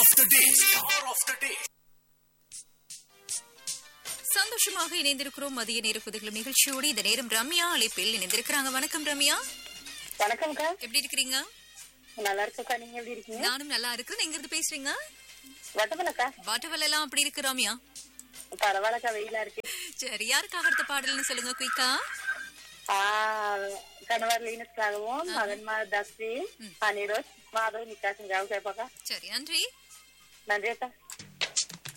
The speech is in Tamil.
of the day. Star of the day. சந்தோஷமாக இணைந்திருக்கிறோம் மதிய நேர புதுகளும் நிகழ்ச்சியோடு இந்த நேரம் ரம்யா அழைப்பில் இணைந்திருக்கிறாங்க வணக்கம் ரம்யா வணக்கம்க்கா எப்படி இருக்கிறீங்க நல்லா இருக்கக்கா நீங்க எப்படி இருக்கீங்க நானும் நல்லா இருக்கிறேன் எங்க இருந்து பேசுறீங்க வட்டமலக்கா வாட்டவல் எல்லாம் அப்படி இருக்கு ரம்யா பரவாயில்லக்கா வெயிலா இருக்கு சரி யாருக்காக அடுத்த பாடல்னு சொல்லுங்க குயிக்கா ஆ, கணவர் லீனஸ்க்காகவும் மகன்மார் தஸ்ரீ அனிரோஸ் மாதவ் நிக்காசுங்காவும் கேட்பாக்கா சரி நன்றி நன்றி அக்கா